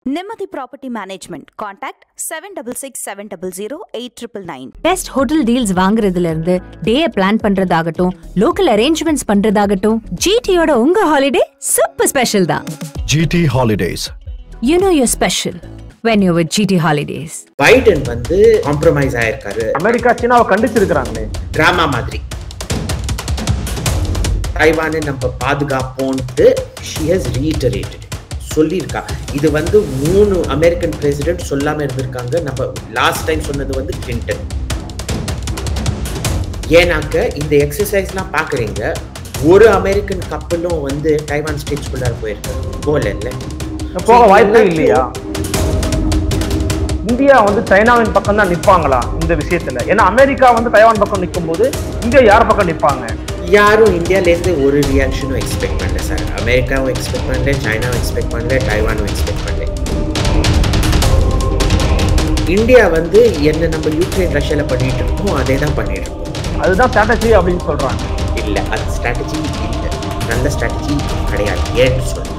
Nimati Property Management. Contact 766 700 8999. Best hotel deals வாங்குறதுல இருந்து day plan பண்றதாகட்டும் லோக்கல் அரேஞ்ச்மெண்ட்ஸ் பண்றதாகட்டும் ஜிடியோட உங்க ஹாலிடே சூப்பர் ஸ்பெஷல் தான் GT Holidays. You know you're special when you with GT Holidays Biden வந்து compromise ஆயிருக்காரு அமெரிக்கா சீனாவை கண்டிச்சிருக்கிறாங்களே டிராமா மாதிரி தைவானை நம்ம பாதுகாப்போன்ட்டு ஷி ஹஸ் ரீட்டரேட்டட் சொல்லியிருக்கா இது வந்து மூணு அமெரிக்கன் பிரசிடென்ட் சொல்லாம இருந்திருக்காங்க நம்ம லாஸ்ட் டைம் சொன்னது வந்து கிளின்டன் ஏன்னாக்க இந்த எக்ஸசைஸ்லாம் பார்க்குறீங்க ஒரு அமெரிக்கன் கப்பலும் வந்து டைவான் ஸ்டேட்ஸ்குள்ளார போயிருக்கு போகல இல்லை போக வாய்ப்பே இல்லையா இந்தியா வந்து சைனாவின் பக்கம் தான் நிப்பாங்களா இந்த விஷயத்துல ஏன்னா அமெரிக்கா வந்து தைவான் பக்கம் நிற்கும் போது இந்தியா யார் பக்கம் நிப்பாங்க யாரும் இந்தியாவிலேருந்து ஒரு ரியாக்ஷனும் எக்ஸ்பெக்ட் பண்ணல சார் அமெரிக்காவும் எக்ஸ்பெக்ட் பண்ணல சைனாவும் எக்ஸ்பெக்ட் பண்ணல டைவானும் எக்ஸ்பெக்ட் பண்ணல இந்தியா வந்து என்ன நம்ம யூக்ரைன் ரஷ்யாவில் பண்ணிட்டு இருக்கோம் அதே தான் பண்ணிட்டு இருக்கோம் அதுதான் ஸ்ட்ராட்டஜி அப்படின்னு சொல்றாங்க இல்லை அது ஸ்ட்ராட்டஜி இல்லை நல்ல ஸ்ட்ராட்டஜி கிடையாது ஏன்னு சொல்றேன்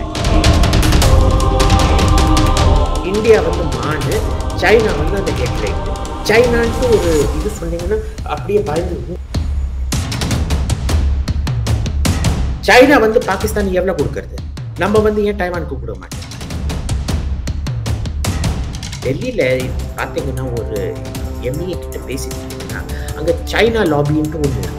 இந்தியா வந்து மாடு சைனா வந்து அந்த ஹெட்லைன் சைனான்ட்டு ஒரு இது சொன்னீங்கன்னா அப்படியே பயந்து சைனா வந்து பாகிஸ்தான் எவ்வளவு கொடுக்கறது நம்ம வந்து ஏன் டைவானுக்கு கொடுக்க மாட்டோம் டெல்லியில பார்த்தீங்கன்னா ஒரு எம்ஏ கிட்ட பேசிட்டீங்கன்னா அங்க சைனா லாபின்ட்டு ஒன்று இருக்கு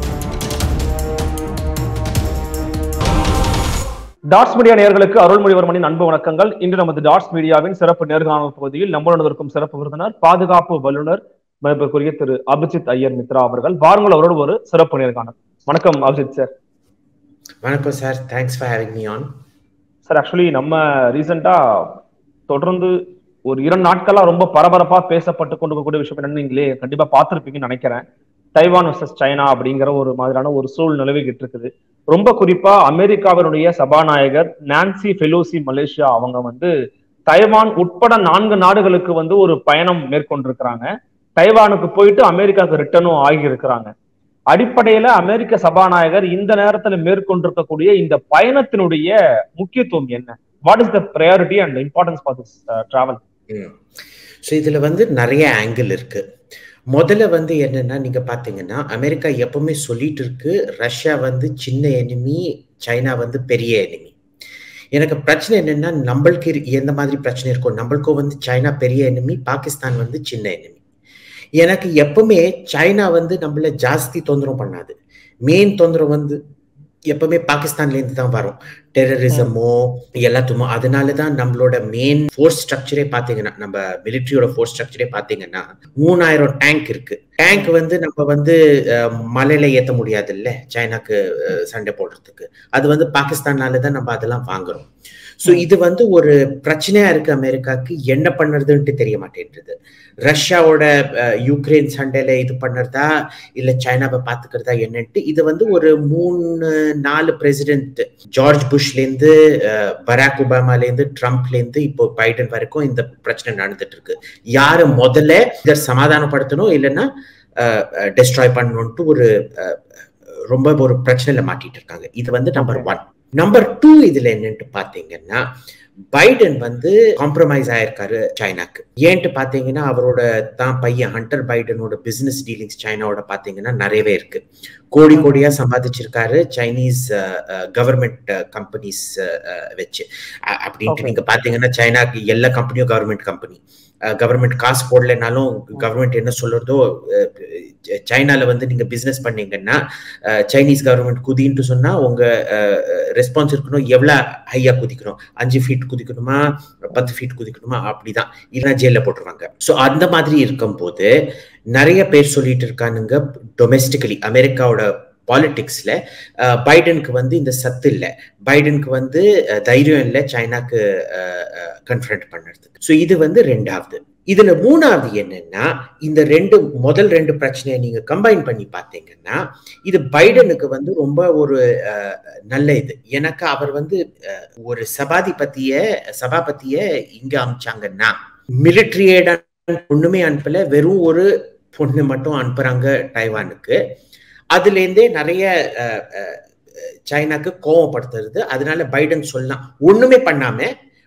டாட்ஸ் மீடியா நேயர்களுக்கு அருள்மொழிவர்மனின் அன்பு வணக்கங்கள் இன்று நமது டாட்ஸ் மீடியாவின் சிறப்பு நேர்காணல் பகுதியில் நம்மளுடன் இருக்கும் சிறப்பு விருந்தினர் பாதுகாப்பு வல்லுநர் மதிப்பிற்குரிய திரு அபிஜித் ஐயர் மித்ரா அவர்கள் வாருங்கள் அவரோடு ஒரு சிறப்பு நேர்காணல் வணக்கம் அபிஜித் சார் வணக்கம் sir thanks for having me on sir actually நம்ம ரீசெண்டா தொடர்ந்து ஒரு இரண்டு நாட்களா ரொம்ப பரபரப்பா பேசப்பட்டு கொண்டு இருக்கக்கூடிய விஷயம் என்னன்னு நீங்களே கண்டிப்பா பார்த்திருப்பீங்கன்னு நினைக்கிறேன் தைவான் வர்சஸ் சைனா அப்படிங்கிற ஒரு மாதிரியான ஒரு சூழ் நிலவிக்கிட்டு இருக்குது ரொம்ப குறிப்பா அமெரிக்காவினுடைய சபாநாயகர் நான்சி ஃபெலோசி மலேசியா அவங்க வந்து தைவான் உட்பட நான்கு நாடுகளுக்கு வந்து ஒரு பயணம் மேற்கொண்டிருக்கிறாங்க தைவானுக்கு போயிட்டு அமெரிக்காவுக்கு ரிட்டர்னும் ஆகி இருக்கிறாங்க அடிப்படையில அமெரிக்க சபாநாயகர் இந்த நேரத்துல மேற்கொண்டிருக்கக்கூடிய இந்த பயணத்தினுடைய முக்கியத்துவம் என்ன what is the priority and importance for this travel so இதில் வந்து நிறைய ஆங்கிள் இருக்கு முதல்ல வந்து என்னன்னா நீங்க பாத்தீங்கன்னா அமெரிக்கா எப்பவுமே சொல்லிட்டு இருக்கு ரஷ்யா வந்து சின்ன எனிமி சைனா வந்து பெரிய எனிமி எனக்கு பிரச்சனை என்னன்னா நம்மளுக்கு இரு- எந்த மாதிரி பிரச்சனை இருக்கும் நம்மளுக்கும் வந்து சைனா பெரிய எனிமி பாகிஸ்தான் வந்து சின்ன எனிமி எனக்கு எப்பவுமே சைனா வந்து நம்மள ஜாஸ்தி தொந்தரவு பண்ணாது மெயின் தொந்தரவு வந்து எப்பவுமே பாகிஸ்தான்ல இருந்து தான் வரும் டெரரிசமோ எல்லாத்துமோ அதனால தான் நம்மளோட மெயின் ஃபோர்ஸ் ஸ்ட்ரக்சரே பாத்தீங்கன்னா நம்ம மிலிட்ரியோட ஃபோர்ஸ் ஸ்ட்ரக்சரே பாத்தீங்கன்னா மூணாயிரம் டேங்க் இருக்கு டேங்க் வந்து நம்ம வந்து அஹ், மலையில ஏத்த முடியாது இல்ல சைனாக்கு அஹ், சண்டை போடுறதுக்கு அது வந்து பாகிஸ்தானால தான் நம்ம அதெல்லாம் வாங்குறோம் ஸோ இது வந்து ஒரு பிரச்சனையா இருக்கு அமெரிக்காக்கு என்ன பண்ணுறதுன்ட்டு தெரிய மாட்டேன்றது ரஷ்யாவோட அஹ், யுக்ரைன் சண்டையில இது பண்ணுறதா இல்ல சைனாவை பாத்துக்கிறதா என்னன்ட்டு இது வந்து ஒரு மூணு நாலு பிரசிடென்ட் ஜார்ஜ் புஷ்லேருந்து அஹ், பராக் ஒபாமாலேருந்து ட்ரம்ப்லேருந்து இப்போ பைடன் வரைக்கும் இந்த பிரச்சனை நடந்துட்டு இருக்கு யாரு முதல்ல இதை சமாதானப்படுத்தணும் இல்லைன்னா டெஸ்ட்ராய் பண்ணணும்ட்டு ஒரு அஹ், ரொம்ப ஒரு பிரச்சனையில மாட்டிட்டு இருக்காங்க இது வந்து நம்பர் ஒன் நம்பர் டூ இதுல என்னன்ட்டு பாத்தீங்கன்னா பைடன் வந்து காம்ப்ரமைஸ் ஆயிருக்காரு சைனாக்கு ஏன்ட்டு பாத்தீங்கன்னா அவரோட தான் பையன் ஹண்டர் பைடனோட பிசினஸ் டீலிங்ஸ் சைனாவோட பாத்தீங்கன்னா நிறையவே இருக்கு கோடி கோடியா சம்பாதிச்சிருக்காரு சைனீஸ் கவர்மெண்ட் கம்பெனிஸ் வச்சு அ- அப்படின்ட்டு Okay. நீங்க பாத்தீங்கன்னா சைனாக்கு எல்லா கம்பெனியும் கவர்மெண்ட் கம்பெனி கவர்மெண்ட் காசு போடலைனாலும் கவர்மெண்ட் என்ன சொல்றதோ அஹ், சைனால வந்து நீங்க பிசினஸ் பண்ணீங்கன்னா அஹ், சைனீஸ் கவர்மெண்ட் குதின்ட்டு சொன்னா உங்க ரெஸ்பான்ஸ் இருக்கணும் எவ்வளவு ஹையா குதிக்கணும் அஞ்சு ஃபீட் குதிக்கணுமா பத்து ஃபீட் குதிக்கணுமா அப்படிதான் இல்லைன்னா ஜெயில போட்டுருவாங்க ஸோ அந்த மாதிரி இருக்கும்போது நிறைய பேர் சொல்லிட்டு இருக்கானுங்க டொமெஸ்டிக்கலி அமெரிக்காவோட பாலிடிக்ஸ்ல பைடனுக்கு வந்து இந்த சத்து இல்லை பைடனுக்கு வந்து அஹ், தைரியம் இல்லை சைனாக்கு கன்ஃபரண்ட் பண்ணுறதுக்கு ஸோ இது வந்து ரெண்டாவது இதுல மூணாவது என்னன்னா இந்த ரெண்டு முதல் ரெண்டு பிரச்சனையை நீங்க கம்பைன் பண்ணி பார்த்தீங்கன்னா இது பைடனுக்கு வந்து ரொம்ப ஒரு அஹ், நல்ல இது எனக்கு அவர் வந்து அஹ், ஒரு சபாதிபதிய சபாபதிய இங்க அமிச்சாங்கன்னா மிலிட்ரியேட ஒண்ணுமே அனுப்பல வெறும் ஒரு பொண்ணு மட்டும் அனுப்புறாங்க டைவானுக்கு அதுல இருந்தே நிறைய அஹ், அஹ், சைனாக்கு கோவப்படுத்துறது அதனால பைடன் சொல்லலாம் ஒண்ணுமே பண்ணாம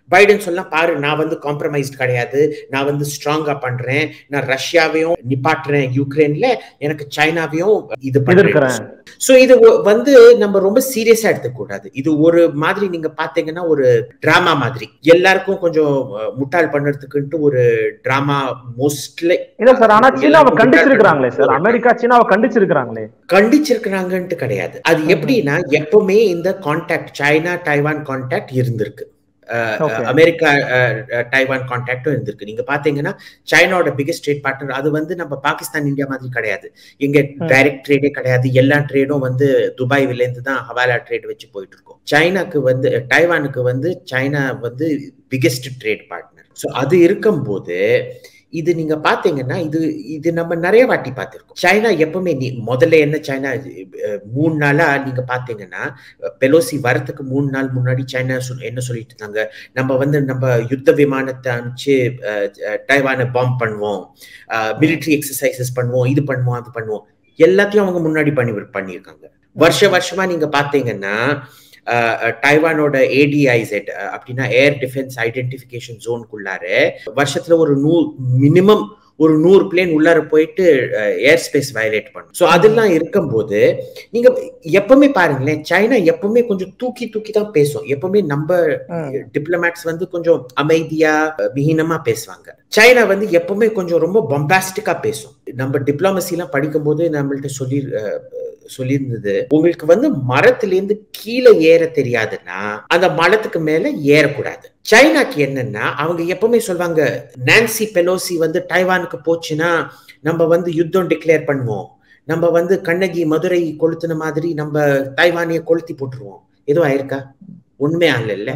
பைடன் சொல்லலாம் பாரு நான் வந்து காம்ப்ரமைஸ்ட் கிடையாது நான் வந்து ஸ்ட்ராங்கா பண்றேன் நான் ரஷ்யாவையும் நிப்பாட்டுறேன் யுக்ரைன்ல எனக்கு சைனாவையும் இது பண்றேன் எதிர்க்கிறேன் சோ இது ஒ- வந்து நம்ம ரொம்ப சீரியஸா எடுத்துக்க கூடாது இது ஒரு மாதிரி நீங்க பாத்தீங்கன்னா ஒரு டிராமா மாதிரி எல்லாருக்கும் கொஞ்சம் அஹ், முட்டாள் பண்றதுக்குன்ட்டு ஒரு டிராமா மோஸ்ட்லி இல்ல சார் ஆனா சீனாவை எல்லாரும் கண்டிச்சிருக்கிறாங்களே சார் அமெரிக்கா சீனாவை கண்டிச்சிருக்கிறாங்களே கண்டிச்சிருக்கிறாங்கன்ட்டு கிடையாது அது எப்படின்னா எப்பவுமே இந்த கான்டாக்ட் சைனா டைவான் கான்டாக்ட் இருந்திருக்கு ah, Okay. America ah, ah, Taiwan கான்டாக்டும் இருந்திருக்கு நீங்க பாத்தீங்கன்னா சைனாவோட பிகெஸ்ட் ட்ரேட் பார்ட்னர் அது வந்து நம்ம பாகிஸ்தான் இந்தியா மாதிரி கிடையாது இங்க டைரக்ட் ட்ரேடே கிடையாது எல்லா ட்ரேடும் வந்து துபாய் விலேந்து தான் ஹவாலா ட்ரேட் வச்சு போயிட்டு இருக்கோம் சைனாக்கு வந்து டைவானுக்கு வந்து சைனா வந்து பிகெஸ்ட் ட்ரேட் பார்ட்னர் ஸோ அது இருக்கும்போது இது நீங்க பாத்தீங்கன்னா இது இது நம்ம நிறைய வாட்டி பார்த்திருக்கோம் சைனா எப்பவுமே நீ முதல்ல என்ன சைனா அஹ், மூணு நாளா நீங்க பாத்தீங்கன்னா பெலோசி வரத்துக்கு மூணு நாள் முன்னாடி சைனா சொல்- என்ன சொல்லிட்டு இருந்தாங்க நம்ம வந்து நம்ம யுத்த விமானத்தை அனுப்பிச்சு அஹ், அஹ், டைவானை பாம்ப் பண்ணுவோம் மிலிட்ரி எக்ஸசைசஸ் பண்ணுவோம் இது பண்ணுவோம் அது பண்ணுவோம் எல்லாத்தையும் அவங்க முன்னாடி பண்ணி பண்ணியிருக்காங்க வருஷ வருஷமா நீங்க பாத்தீங்கன்னா அஹ், அஹ், டைவானோட ஏடிஐசெட் அப்படின்னா ஏர் டிஃபென்ஸ் ஐடென்டிஃபிகேஷன் ஜோனுக்குள்ளார வருஷத்துல ஒரு நூ மினிமம் ஒரு நூறு பிளேன் உள்ளார போயிட்டு ஏர் ஸ்பேஸ் வயலேட் பண்ணும் ஸோ அதெல்லாம் இருக்கும்போது நீங்க எப்பவுமே பாருங்களேன் சைனா எப்பவுமே கொஞ்சம் தூக்கி தூக்கி தான் பேசும் எப்பவுமே நம்ம டிப்ளமேட்ஸ் வந்து கொஞ்சம் அமைதியா விஹீனமா பேசுவாங்க சைனா வந்து எப்பவுமே கொஞ்சம் ரொம்ப பொம்பாஸ்டிக்கா பேசும் நம்ம டிப்ளமசி எல்லாம் படிக்கும்போது நம்மள்ட்ட சொல்லி அஹ், சொல்லியிருந்தது உங்களுக்கு வந்து மரத்திலேருந்து கீழே ஏற தெரியாதுன்னா அந்த மரத்துக்கு மேல ஏறக்கூடாது சைனாக்கு என்னன்னா அவங்க எப்பவுமே சொல்லுவாங்க நான்சி பெலோசி வந்து டைவானுக்கு போச்சுன்னா நம்ம வந்து யுத்தம் டிக்ளேர் பண்ணுவோம் நம்ம வந்து கண்ணகி மதுரை கொளுத்துன மாதிரி நம்ம தைவானிய கொளுத்தி போட்டுருவோம் எதுவும் ஆயிருக்கா உண்மை ஆகல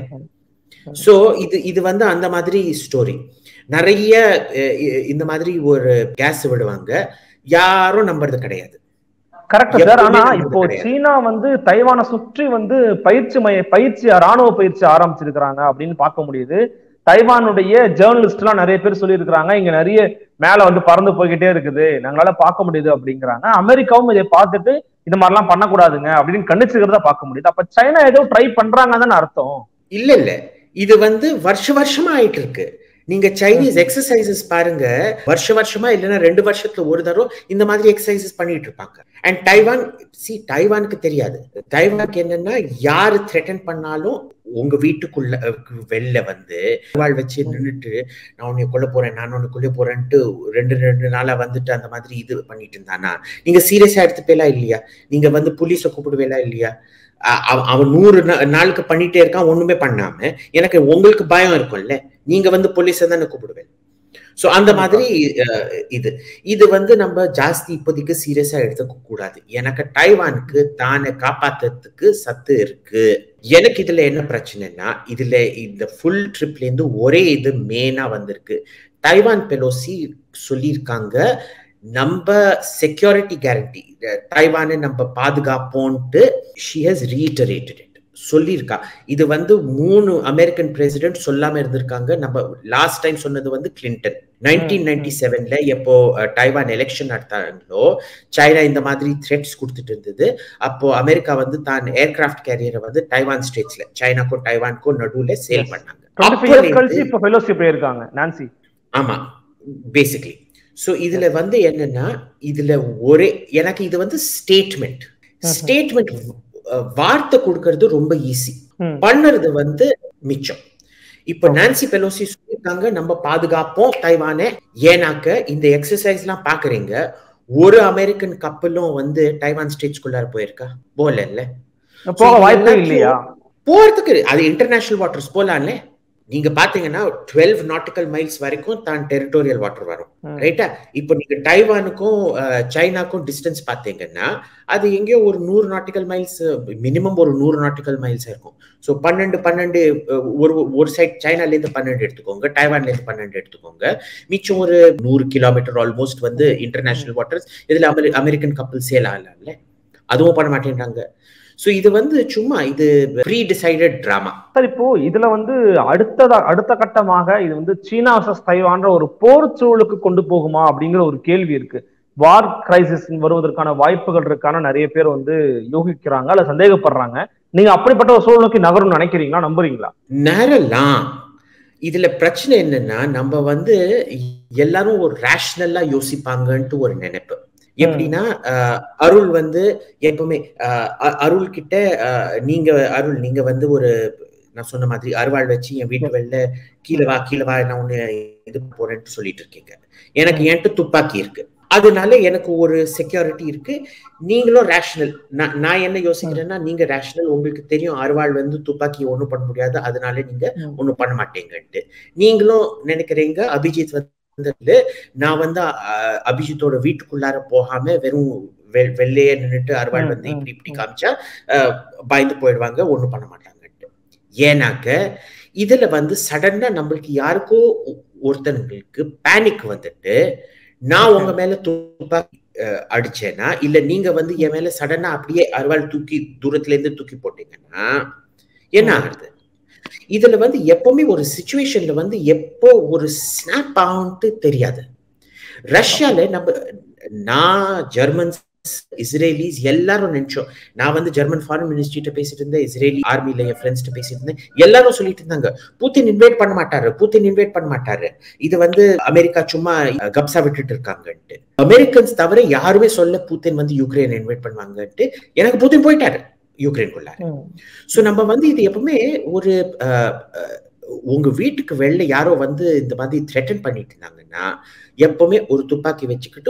சோ இது இது வந்து அந்த மாதிரி ஸ்டோரி நிறைய அஹ், இ- இந்த மாதிரி ஒரு கேஸ் விடுவாங்க யாரும் நம்புறது கிடையாது கரெக்ட் சார் எப்பவுமே ஆனா நமக்கு இப்போ கிடையாது. சீனா வந்து தைவானை சுற்றி வந்து பயிற்சி மைய பயிற்சி ராணுவ பயிற்சி ஆரம்பிச்சிருக்கிறாங்க அப்படின்னு பார்க்க முடியுது தைவானுடைய ஜேர்னலிஸ்ட் எல்லாம் நிறைய பேர் சொல்லியிருக்கிறாங்க இங்க நிறைய மேல வந்து பறந்து போய்கிட்டே இருக்குது நாங்களால பார்க்க முடியுது அப்படிங்கிறாங்க அமெரிக்காவும் இதை பார்த்துட்டு இந்த மாதிரிலாம் பண்ணக்கூடாதுங்க அப்படின்னு கண்டிச்சுக்கிறத பார்க்க முடியுது அப்ப சைனா ஏதோ ட்ரை பண்றாங்கன்னு அர்த்தம் இல்ல இல்ல இது வந்து வருஷ வருஷமா ஆயிட்டு இருக்கு நீங்க சைனீஸ் எக்ஸசைசஸ் பாருங்க வருஷ வருஷமா இல்லைன்னா ரெண்டு வருஷத்துல ஒரு தடவை இந்த மாதிரி எக்ஸசைசஸ் பண்ணிட்டு இருப்பாங்க அண்ட் டைவான் சி டைவானுக்கு தெரியாது டைவானுக்கு என்னன்னா யாரு த்ரெட்டன் பண்ணாலும் உங்க வீட்டுக்குள்ள அஹ், வெளில வந்து வாழ் வச்சு நின்னுட்டு நான் உன்னை கொல்ல போறேன் நான் உன்னை கொல்ல போறேன்ட்டு ரெண்டு ரெண்டு நாளா வந்துட்டு அந்த மாதிரி இது பண்ணிட்டு இருந்தானா நீங்க சீரியஸா எடுத்துப்பேலா இல்லையா நீங்க வந்து போலீஸை கூப்பிடுவேலா இல்லையா அ- அவ- அவன் நூறு நா- நாளுக்கு பண்ணிட்டே இருக்கான் ஒண்ணுமே பண்ணாம எனக்கு உங்களுக்கு பயம் இருக்கும்ல நீங்க வந்து போலீஸை தானே கூப்பிடுவேன் சோ அந்த மாதிரி அஹ், இது இது வந்து நம்ம ஜாஸ்தி இப்போதைக்கு சீரியஸா எடுத்துக்க கூடாது எனக்கு டைவானுக்கு தானே காப்பாத்துறதுக்கு சத்து இருக்கு எனக்கு இதுல என்ன பிரச்சனைனா இதுல இந்த ஃபுல் ட்ரிப்ல இருந்து ஒரே இது மெயினா வந்திருக்கு டைவான் பெலோசி சொல்லியிருக்காங்க நம்ம செக்யூரிட்டி கேரண்டி டைவானை நம்ம பாதுகாப்போன்ட்டு ஷி ஹஸ் ரீட்டரேட்டட் இட் சொல்லியிருக்கா இது வந்து மூணு அமெரிக்கன் பிரசிடென்ட் சொல்லாம இருந்திருக்காங்க நம்ம லாஸ்ட் டைம் சொன்னது வந்து கிளின்டன் நைன்டீன் நைன்டி செவன்ல எப்போ அஹ், டைவான் எலெக்ஷன் நடத்தாங்களோ சைனா இந்த மாதிரி த்ரெட்ஸ் கொடுத்துட்டு இருந்தது அப்போ அமெரிக்கா வந்து தான் ஏர்கிராஃப்ட் கேரியரை வந்து டைவான் ஸ்டேட்ஸ்ல சைனாக்கும் டைவானுக்கும் நடுவுல சேல் Yes. பண்ணாங்க டுவெண்ட்டி ஃபைவ் இயர்ஸ் கழிச்சு அப்போலேருந்து- இப்ப ஃபெலோஷிப் போயிருக்காங்க நான்சி ஆமா பேசிக்லி சோ இதுல வந்து என்னன்னா இதுல ஒரே எனக்கு இது வந்து ஸ்டேட்மெண்ட் ஸ்டேட்மெண்ட் வார்த்தை கொடுக்கறது ரொம்ப ஈஸி ம். பண்ணுறது வந்து மிச்சம் இப்ப நான்சி பெலோசி சொல்லியிருக்காங்க நம்ம பாதுகாப்போம் தைவானே ஏனாக்க இந்த எக்ஸசைஸ் எல்லாம் பாக்குறீங்க ஒரு அமெரிக்கன் கப்பலும் வந்து டைவான் ஸ்டேட்ஸ்குள்ளார போயிருக்கா போல இல்ல போக இது வாய்ப்பே எல்லாத்தையும் இல்லையா போறதுக்கு அது இன்டர்நேஷனல் வாட்டர்ஸ் போலாம்ல நீங்க பாத்தீங்கன்னா டுவெல் நாட்டிக்கல் மைல்ஸ் வரைக்கும் தான் டெரிட்டோரியல் வாட்டர் வரும் ம். ரைட்டா இப்போ நீங்க டைவானுக்கும் அஹ், சைனாக்கும் டிஸ்டன்ஸ் பாத்தீங்கன்னா அது எங்கேயோ ஒரு நூறு நாட்டிக்கல் மைல்ஸ் மினிமம் ஒரு நூறு நாட்டிக்கல் மைல்ஸ் இருக்கும் ஸோ பன்னெண்டு பன்னெண்டு அஹ், ஒரு ஒரு சைட் சைனால இருந்து பன்னெண்டு எடுத்துக்கோங்க டைவான்ல இருந்து பன்னெண்டு எடுத்துக்கோங்க மிச்சம் ஒரு நூறு கிலோமீட்டர் ஆல்மோஸ்ட் வந்து இன்டர்நேஷனல் வாட்டர்ஸ் இதுல அமெரி அமெரிக்கன் கப்பல் சேல் ஆகலாம்ல அதுவும் பண்ண மாட்டேன்றாங்க ஸோ இது வந்து சும்மா இது ப்ரீ டிசைடட் ட்ராமா சார் இப்போ இதுல வந்து அடுத்ததா அடுத்த கட்டமாக இது வந்து சீனா வர்சஸ் தைவான்ற ஒரு போர் சூழலுக்கு கொண்டு போகுமா அப்படிங்கிற ஒரு கேள்வி இருக்கு வார் கிரைசிஸ் வருவதற்கான வாய்ப்புகள் இருக்கான நிறைய பேர் வந்து யோகிக்கிறாங்க அல்ல சந்தேகப்படுறாங்க நீங்க அப்படிப்பட்ட ஒரு சூழலுக்கு நகரும் நினைக்கிறீங்களா நம்புறீங்களா நேரலாம் இதுல பிரச்சனை என்னன்னா நம்ம வந்து எல்லாரும் ஒரு ரேஷனலா யோசிப்பாங்கன்ட்டு ஒரு நினைப்பு எப்படின்னா அஹ், அருள் வந்து எப்பவுமே அஹ், அ- அருள் கிட்ட அஹ், நீங்க அருள் நீங்க வந்து ஒரு நான் சொன்ன மாதிரி அருவாள் வச்சு என் வீட்டு வெளில கீழே வா கீழே வா நான் உன்னை இது போறேன்ட்டு சொல்லிட்டு இருக்கீங்க எனக்கு என்கிட்ட துப்பாக்கி இருக்கு அதனால எனக்கு ஒரு செக்யூரிட்டி இருக்கு நீங்களும் ரேஷனல் நான் நான் என்ன யோசிக்கிறேன்னா நீங்க ரேஷனல் உங்களுக்கு தெரியும் அருவாள் வந்து துப்பாக்கி ஒண்ணும் பண்ண முடியாது அதனால நீங்க ம். ஒண்ணும் பண்ண மாட்டேங்கன்ட்டு நீங்களும் நினைக்கிறீங்க அபிஜித் வந்து நான் வந்து அஹ், அபிஜித்தோட வீட்டுக்குள்ளார போகாம வெறும் வெ- வெள்ளையே நின்னுட்டு அருவாள் ம், வந்து ம், இப்படி இப்படி ம். காமிச்சா அஹ், பயந்து போயிடுவாங்க ஒண்ணும் பண்ண மாட்டாங்கன்ட்டு ஏன்னாக்க இதுல வந்து சடனா நம்மளுக்கு யாருக்கோ ஒ- ஒருத்தங்களுக்கு பேனிக் வந்துட்டு நான் உங்க மேல துப்பாக்கி அஹ், அடிச்சேனா இல்ல நீங்க வந்து என் மேல சடனா அப்படியே அருவாள் தூக்கி தூரத்துல இருந்து தூக்கி போட்டீங்கன்னா என்ன ம். ஆகுது இதுல வந்து எப்பவுமே ஒரு சுச்சுவேஷன்ல வந்து எப்போ ஒரு ஸ்னாப் ஆகும்ட்டு தெரியாது ரஷ்யால நம்ம நான் ஜெர்மன்ஸ் இஸ்ரேலிஸ் எல்லாரும் நினைச்சோம் நான் வந்து ஜெர்மன் ஃபாரின் மினிஸ்ட்ரிட்ட பேசிட்டு இருந்தேன் இஸ்ரேலி ஆர்மில என் ஃப்ரெண்ட்ஸ்ட்ட பேசிட்டு இருந்தேன் எல்லாரும் சொல்லிட்டு இருந்தாங்க பூத்தின் இன்வைட் பண்ண மாட்டாரு பூத்தின் இன்வைட் பண்ண மாட்டாரு இது வந்து அமெரிக்கா சும்மா கப்சா விட்டுட்டு இருக்காங்கன்ட்டு அமெரிக்கன்ஸ் தவிர யாருமே சொல்ல பூத்தின் வந்து யுக்ரைன் இன்வைட் பண்ணுவாங்கன்ட்டு எனக்கு பூத்தின் போயிட்டாரு யுக்ரைனுக்குள்ள ம். சோ நம்ம வந்து இது எப்பவுமே ஒரு அஹ், அஹ், உங்க வீட்டுக்கு வெளில யாரோ வந்து இந்த மாதிரி த்ரெட்டன் பண்ணிட்டு இருந்தாங்கன்னா எப்பவுமே ஒரு துப்பாக்கி வச்சுக்கிட்டு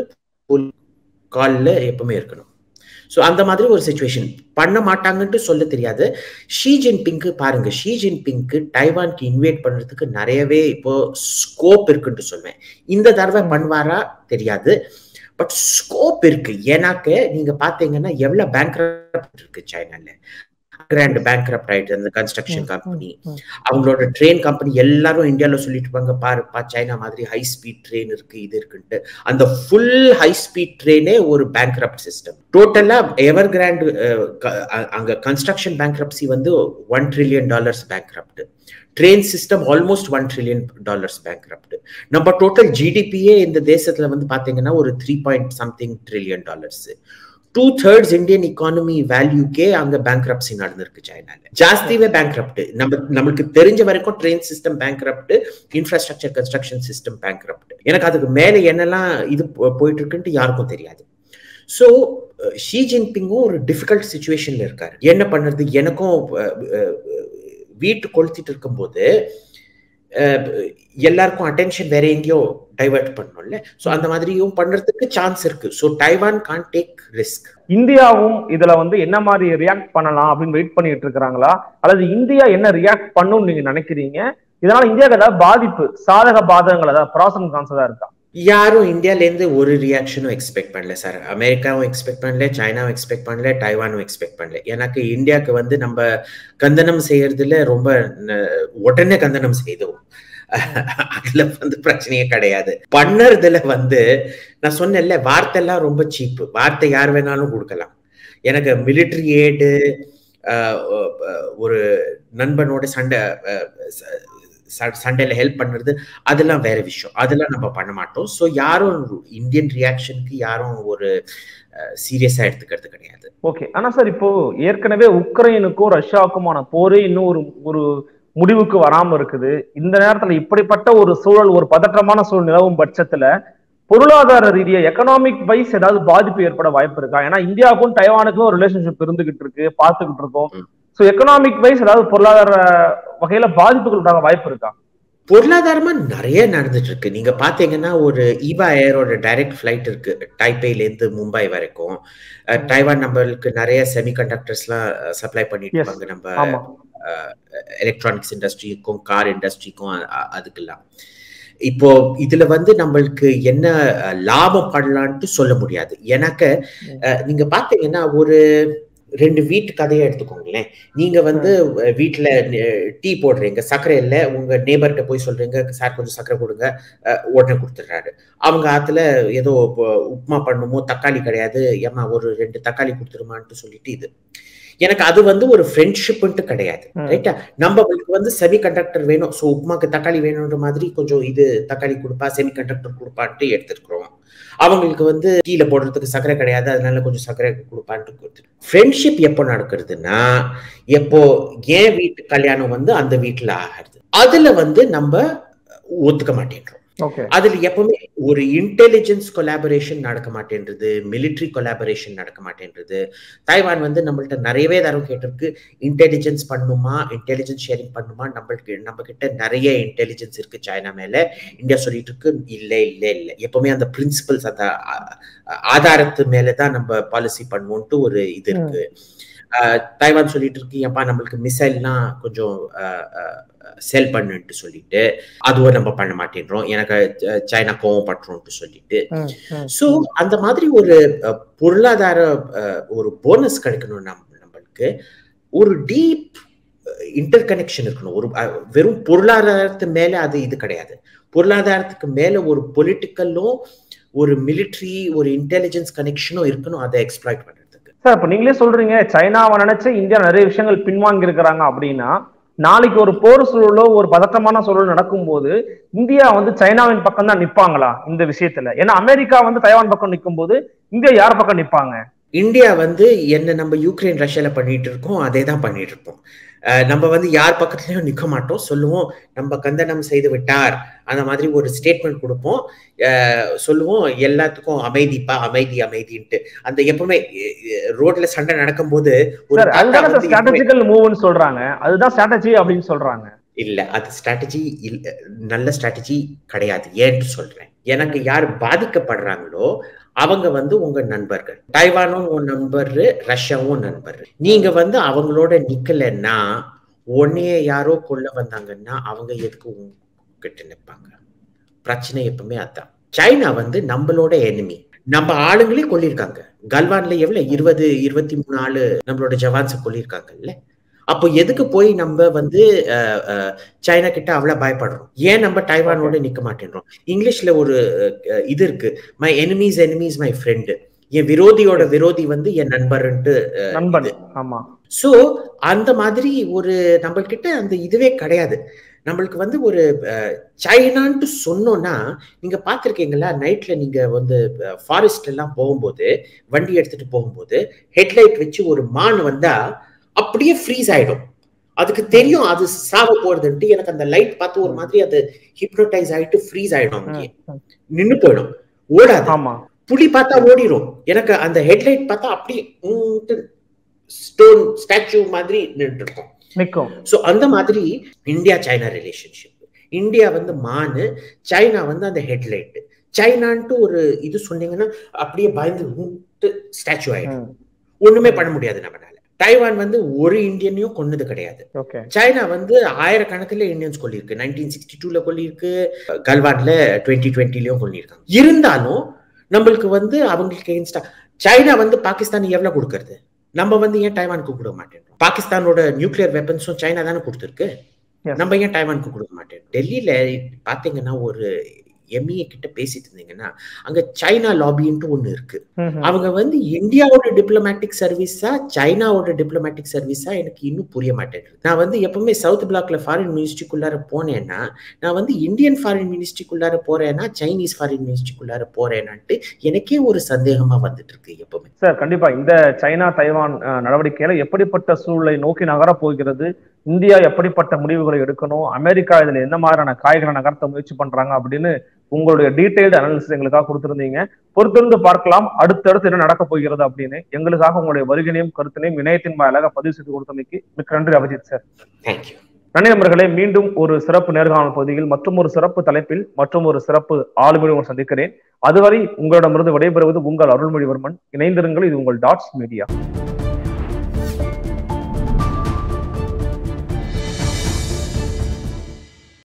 கால்ல எப்பவுமே இருக்கணும் சோ அந்த மாதிரி ஒரு சுச்சுவேஷன் பண்ண மாட்டாங்கன்ட்டு சொல்ல தெரியாது ஷீ ஜின்பிங்க்கு பாருங்க ஷீ ஜின்பிங்க்கு டைவான்க்கு இன்வைட் பண்றதுக்கு நிறையவே இப்போ ஸ்கோப் இருக்குன்ட்டு சொல்வேன் இந்த தடவை பண்ணுவாரா தெரியாது பட் ஸ்கோப் இருக்கு ஏன்னாக்க நீங்க பாத்தீங்கன்னா எவ்வளவு பேங்க் இருக்கு சைனால கிராண்ட் பேங்க் ஆயிட்டு அந்த கன்ஸ்ட்ரக்ஷன் கம்பெனி ம். அவங்களோட ட்ரெயின் கம்பெனி எல்லாரும் இந்தியால சொல்லிட்டு இருப்பாங்க பாருப்பா சைனா மாதிரி ஹை ஸ்பீட் ட்ரெயின் இருக்கு இது இருக்குன்ட்டு அந்த ஃபுல் ஹை ஸ்பீட் ட்ரெயினே ஒரு பேங்க் சிஸ்டம் டோட்டலா எவர் கிராண்ட் அங்க கன்ஸ்ட்ரக்ஷன் பேங்க் வந்து one trillion dollars bank train system almost one trillion dollars bank நம்ம டோட்டல் ஜிடிபியே இந்த தேசத்துல வந்து பாத்தீங்கன்னா ஒரு three point something trillion dollars two thirds Indian economy வேல்யூக்கே அங்க பேங்க் நடந்திருக்கு சைனால ஜாஸ்திவே பேங்க் நம்ம நம்மளுக்கு தெரிஞ்ச வரைக்கும் train system bank infrastructure construction system bank எனக்கு அதுக்கு மேல என்னெல்லாம் இது போ- போயிட்டு இருக்குன்ட்டு யாருக்கும் தெரியாது ஸோ ஷீ ஜின்பிங்கும் ஒரு டிஃபிகல்ட் சுச்சுவேஷன்ல இருக்காரு என்ன பண்ணுறது எனக்கும் அஹ், அஹ், வீட்டு கொளுத்திட்டு இருக்கும்போது அஹ், எல்லாருக்கும் அட்டென்ஷன் வேற எங்கேயோ டைவர்ட் பண்ணணும்ல ஸோ அந்த மாதிரியும் பண்றதுக்கு சான்ஸ் இருக்கு so Taiwan can take risk இந்தியாவும் இதுல வந்து என்ன மாதிரி ரியாக்ட் பண்ணலாம் அப்படின்னு வெயிட் பண்ணிட்டு இருக்காங்களா அல்லது இந்தியா என்ன ரியாக்ட் பண்ணும்னு நீங்க நினைக்கிறீங்க இதனால இந்தியாவுக்கு ஏதாவது பாதிப்பு சாதக பாதகங்கள் ஏதாவது ப்ராஸ் அண்ட் கான்ஸ் ஏதாவது இருக்கா யாரும் இந்தியால இருந்து ஒரு ரியாக்ஷனும் எக்ஸ்பெக்ட் பண்ணல சார் அமெரிக்காவும் எக்ஸ்பெக்ட் பண்ணல சைனாவும் எக்ஸ்பெக்ட் பண்ணல டைவானும் எக்ஸ்பெக்ட் பண்ணல எனக்கு இந்தியாவுக்கு வந்து நம்ம கந்தனம் செய்யறதுல ரொம்ப ந- உடனே கந்தனம் செய்தோம் அதுல வந்து பிரச்சனையே கிடையாது பண்ணறதுல வந்து நான் சொன்னேன்ல வார்த்தை எல்லாம் ரொம்ப சீப் வார்த்தை யார் வேணாலும் கொடுக்கலாம் எனக்கு மிலிட்ரி ஏடு ஒரு நண்பனோட சண்டை அஹ், ச- ச- சண்டையில ஹெல்ப் பண்றது அதெல்லாம் வேற விஷயம் அதெல்லாம் நம்ம பண்ண மாட்டோம் ஸோ யாரும் இந்தியன் ரியாக்ஷனுக்கு யாரும் ஒரு சீரியஸா எடுத்துக்கிறது கிடையாது ஓகே ஆனா சார் இப்போ ஏற்கனவே உக்ரைனுக்கும் ரஷ்யாவுக்குமான போரே இன்னும் ஒரு ஒரு முடிவுக்கு வராம இருக்குது இந்த நேரத்துல இப்படிப்பட்ட ஒரு சூழல் ஒரு பதற்றமான சூழல் நிலவும் பட்சத்துல பொருளாதார ரீதியா எக்கனாமிக் வைஸ் ஏதாவது பாதிப்பு ஏற்பட வாய்ப்பு இருக்கா ஏன்னா இந்தியாவுக்கும் டைவானுக்கும் ஒரு ரிலேஷன்ஷிப் இருந்துகிட்டு இருக்கு பார்த்துக்கிட்டு இருக்கோம் ம். ஸோ எக்கனாமிக் வைஸ் ஏதாவது பொருளாதார வகையில பாதிப்புகள் உண்டாக வாய்ப்பு இருக்கா பொருளாதாரமா நிறைய நடந்துட்டு இருக்கு நீங்க பாத்தீங்கன்னா ஒரு ஈவா ஏரோட டைரக்ட் ஃபிளைட் இருக்கு டைப்பேல இருந்து மும்பை வரைக்கும் அஹ், டைவான் நம்மளுக்கு நிறைய செமிகண்டக்டர்ஸ்லாம் சப்ளை பண்ணிட்டு Yes. இருப்பாங்க நம்ம ஆமா எலக்ட்ரானிக்ஸ் இண்டஸ்ட்ரிக்கும் கார் இண்டஸ்ட்ரிக்கும் அதுக்கெல்லாம் இப்போ இதுல வந்து நம்மளுக்கு என்ன அஹ், லாபம் பண்ணலான்ட்டு சொல்ல முடியாது எனக்கு அஹ், நீங்க பாத்தீங்கன்னா ஒரு ரெண்டு வீட்டு கதையை எடுத்துக்கோங்களேன் நீங்க வந்து அஹ், வீட்டுல டீ போடுறீங்க சர்க்கரை இல்லை உங்க நேபர்கிட்ட போய் சொல்றீங்க சார் கொஞ்சம் சர்க்கரை கொடுங்க அஹ், உடனே கொடுத்துட்றாரு அவங்க ஆத்துல ஏதோ இப்போ உப்புமா பண்ணுமோ தக்காளி கிடையாது ஏமா ஒரு ரெண்டு தக்காளி கொடுத்துருமான்ட்டு சொல்லிட்டு இது எனக்கு அது வந்து ஒரு ஃப்ரெண்ட்ஷிப்ன்ட்டு கிடையாது ம். ரைட்டா நம்மளுக்கு வந்து செமி கண்டக்டர் வேணும் ஸோ உப்புமாக்கு தக்காளி வேணுன்ற மாதிரி கொஞ்சம் இது தக்காளி கொடுப்பா செமி கண்டக்டர் கொடுப்பான்ட்டு எடுத்துருக்குறோம் அவங்களுக்கு வந்து கீழே போடுறதுக்கு சர்க்கரை கிடையாது அதனால கொஞ்சம் சர்க்கரை கொடுப்பான்ட்டு கொடுத்து ஃப்ரெண்ட்ஷிப் எப்போ நடக்கிறதுனா எப்போ என் வீட்டு கல்யாணம் வந்து அந்த வீட்டுல ஆகிறது அதுல வந்து நம்ம ஒத்துக்க மாட்டேன்றோம் ஓகே அதுல எப்பவுமே ஒரு இன்டெலிஜென்ஸ் கொலாபரேஷன் நடக்க மாட்டேன்றது மிலிட்ரி கொலாபரேஷன் நடக்க மாட்டேன்றது தாய்வான் வந்து நம்மள்ட்ட நிறையவே தடவை கேட்டிருக்கு இன்டெலிஜென்ஸ் பண்ணுமா இன்டெலிஜென்ஸ் ஷேரிங் பண்ணுமா நம்மளுக்கு நம்ம கிட்ட நிறைய இன்டெலிஜென்ஸ் இருக்கு சைனா மேல இந்தியா சொல்லிட்டு இருக்கு இல்ல இல்ல இல்ல எப்பவுமே அந்த பிரின்சிபல்ஸ் அந்த ஆ- ஆதாரத்து மேலதான் நம்ம பாலிசி பண்ணுவோம்ட்டு ஒரு இது இருக்கு ஆஹ் தாய்வான் சொல்லிட்டு இருக்கு ஏப்பா நம்மளுக்கு மிசைல்லாம் கொஞ்சம் செல் பண்ணுன்ட்டு சொல்லிட்டு அதுவும் நம்ம பண்ண மாட்டேன்றோம் எனக்கு அஹ், சைனா கோவப்பட்டுரும்ட்டு சொல்லிட்டு சோ அந்த மாதிரி ஒரு அஹ், பொருளாதார அஹ், ஒரு போனஸ் கிடைக்கணும் நம் நம்மளுக்கு ஒரு டீப் இன்டர் கனெக்ஷன் இருக்கணும் ஒரு அஹ், வெறும் பொருளாதாரத்து மேல அது இது கிடையாது பொருளாதாரத்துக்கு மேல ஒரு பொலிட்டிக்கலும் ஒரு மிலிட்ரி ஒரு இன்டெலிஜென்ஸ் கனெக்ஷனும் இருக்கணும் அதை எக்ஸ்ப்ளாய்ட் பண்றதுக்கு சார் இப்ப நீங்களே சொல்றீங்க சைனாவை நினைச்சு இந்தியா நிறைய விஷயங்கள் பின்வாங்கி இருக்கிறாங்க அப்படின்னா நாளைக்கு ஒரு போர் சூழலோ ஒரு பதட்டமான சூழல் நடக்கும்போது இந்தியா வந்து சைனாவின் பக்கம் தான் நிப்பாங்களா இந்த விஷயத்துல ஏன்னா அமெரிக்கா வந்து தைவான் பக்கம் நிற்கும் போது இந்தியா யார் பக்கம் நிப்பாங்க இந்தியா வந்து என்ன நம்ம யூக்ரைன் ரஷ்யால பண்ணிட்டு இருக்கோம் அதே தான் பண்ணிட்டு இருப்போம் அஹ் நம்ம வந்து யார் பக்கத்துலயும் நிக்க மாட்டோம் சொல்லுவோம் நம்ம கந்தனம் செய்து விட்டார் அந்த மாதிரி ஒரு ஸ்டேட்மெண்ட் கொடுப்போம் அஹ் சொல்லுவோம் எல்லாத்துக்கும் அமைதிப்பா அமைதி அமைதின்ட்டு அந்த எப்பவுமே ரோட்ல சண்டை நடக்கும்போது ஒரு சார் தாத்தா அதுதான் வந்து எப்பவுமே- ஸ்ட்ராட்டஜிக்கல் மூவ்னு சொல்றாங்க அதுதான் ஸ்ட்ராட்டஜி அப்படின்னு சொல்றாங்க இல்ல அது ஸ்ட்ராட்டஜி இல்ல நல்ல ஸ்ட்ராட்டஜி கிடையாது ஏன்னு சொல்றேன் எனக்கு யார் பாதிக்கப்படுறாங்களோ அவங்க வந்து உங்க நண்பர்கள் தைவானும் உன் நண்பர் ரஷ்யாவும் நண்பர் நீங்க வந்து அவங்களோட நிக்கலைன்னா உன்னைய யாரோ கொல்ல வந்தாங்கன்னா அவங்க எதுக்கு உங்ககிட்ட நிப்பாங்க பிரச்சனை எப்பவுமே அதான் சைனா வந்து நம்மளோட எனிமி நம்ம ஆளுங்களே கொல்லிருக்காங்க கல்வான்ல எவ்வளவு இருபது இருபத்தி மூணு ஆளு நம்மளோட ஜவான்ஸை கொல்லிருக்காங்கல்ல அப்போ எதுக்கு போய் நம்ம வந்து அஹ், அஹ், சைனா கிட்ட அவ்வளவு பயப்படுறோம் ஏன் நம்ம டைவானோட நிக்க மாட்டேன்றோம் இங்கிலீஷ்ல ஒரு அஹ், இது இருக்கு my enemies enemies my friend என் விரோதியோட விரோதி வந்து என் நண்பர்ன்ட்டு நண்பன் ஆமா சோ அந்த மாதிரி ஒரு நம்மள்கிட்ட அந்த இதுவே கிடையாது நம்மளுக்கு வந்து ஒரு அஹ், சைனான்ட்டு சொன்னோம்னா நீங்க பார்த்திருக்கீங்களா நைட்ல நீங்க வந்து ஃபாரஸ்ட் எல்லாம் போகும்போது வண்டி எடுத்துட்டு போகும்போது ஹெட்லைட் வச்சு ஒரு மான் வந்தா அப்படியே ஃப்ரீஸ் ஆயிடும் அதுக்கு தெரியும் அது சாவ போறதுன்ட்டு எனக்கு அந்த லைட் பார்த்து ஒரு மாதிரி அது ஹிப்னோடைஸ் ஆயிட்டு ஃப்ரீஸ் ஆயிடும் அங்கேயே நின்னு போயிடும் ஓடாது ஆமா புலி பார்த்தா ஓடிரும் எனக்கு அந்த ஹெட்லைட் பார்த்தா அப்படியே ஸ்டோன் ஸ்டாச்சு மாதிரி நின்று இருக்கும் நிக்கும் ஸோ அந்த மாதிரி இந்தியா சைனா ரிலேஷன்ஷிப் இந்தியா வந்து மானு சைனா வந்து அந்த ஹெட்லைட் சைனான்ட்டு ஒரு இது சொன்னீங்கன்னா அப்படியே பயந்து ஸ்டாச்சு ஆயிடும் ம். ஒண்ணுமே பண்ண முடியாது நம்மளால தைவான் வந்து ஒரு இந்தியனையும் கொன்னது கிடையாது ஓகே சைனா வந்து ஆயிரக்கணக்கில் இந்தியன்ஸ் கொல்லியிருக்கு நைன்டீன் சிக்ஸ்டி டூல கொல்லியிருக்கு கல்வான்ல டுவெண்ட்டி டுவெண்ட்டிலையும் கொல்லியிருக்காங்க இருந்தாலும் நம்மளுக்கு வந்து அவங்களுக்கு இன்ஸ்டா சைனா வந்து பாகிஸ்தான் எவ்வளவு கொடுக்கறது நம்ம வந்து ஏன் டைவானுக்கு கொடுக்க மாட்டேன்றோம் பாகிஸ்தானோட நியூக்ளியர் வெப்பன்ஸும் சைனா தானே கொடுத்துருக்கு Yes. நம்ம ஏன் டைவானுக்கு கொடுக்க மாட்டேன் டெல்லியில பாத்தீங்கன்னா ஒரு எம்இஏ கிட்ட பேசிட்டு இருந்தீங்கன்னா அங்க சைனா லாபின்ட்டு ஒண்ணு இருக்கு அவங்க வந்து இந்தியாவோட டிப்ளமேட்டிக் சர்வீஸா சைனாவோட டிப்ளமேட்டிக் சர்வீஸா எனக்கு இன்னும் புரிய மாட்டேங்குது நான் வந்து எப்பவுமே சவுத் பிளாக்ல ஃபாரின் மினிஸ்ட்ரிக்குள்ளார போனேன்னா நான் வந்து இந்தியன் ஃபாரின் மினிஸ்ட்ரிக்குள்ளார போறேன்னா சைனீஸ் ஃபாரின் மினிஸ்ட்ரிக்குள்ளார போறேனான்ட்டு எனக்கே ஒரு சந்தேகமா வந்துட்டு இருக்கு எப்பவுமே சார் கண்டிப்பா இந்த சைனா தைவான் அஹ், நடவடிக்கையில எப்படிப்பட்ட சூழலை நோக்கி நகரப் போகிறது இந்தியா எப்படிப்பட்ட முடிவுகளை எடுக்கணும் அமெரிக்கா இதுல என்ன மாதிரியான காய்களை நகர்த்த முயற்சி பண்றாங்க அப்படின்னு உங்களுடைய டீடைல்டு அனாலிசிஸ் எங்களுக்காக கொடுத்திருந்தீங்க பொறுத்திருந்து பார்க்கலாம் அடுத்தடுத்து என்ன நடக்க போகிறது அப்படின்னு எங்களுக்காக உங்களுடைய வருகையினையும் கருத்தினையும் இணையத்தின் வாயிலாக பதிவு செய்து கொடுத்தமைக்கு மிக்க நன்றி அபிஜித் சார் தேங்க்யூ நன்றி நண்பர்களே மீண்டும் ஒரு சிறப்பு நேர்காணல் பகுதியில் மற்றும் ஒரு சிறப்பு தலைப்பில் மற்றும் ஒரு சிறப்பு ஆளுமையுடன் சந்திக்கிறேன் அதுவரை உங்களிடமிருந்து விடைபெறுவது உங்கள் அருள்மொழிவர்மன் இணைந்திருங்கள் இது உங்கள் டாட்ஸ் மீடியா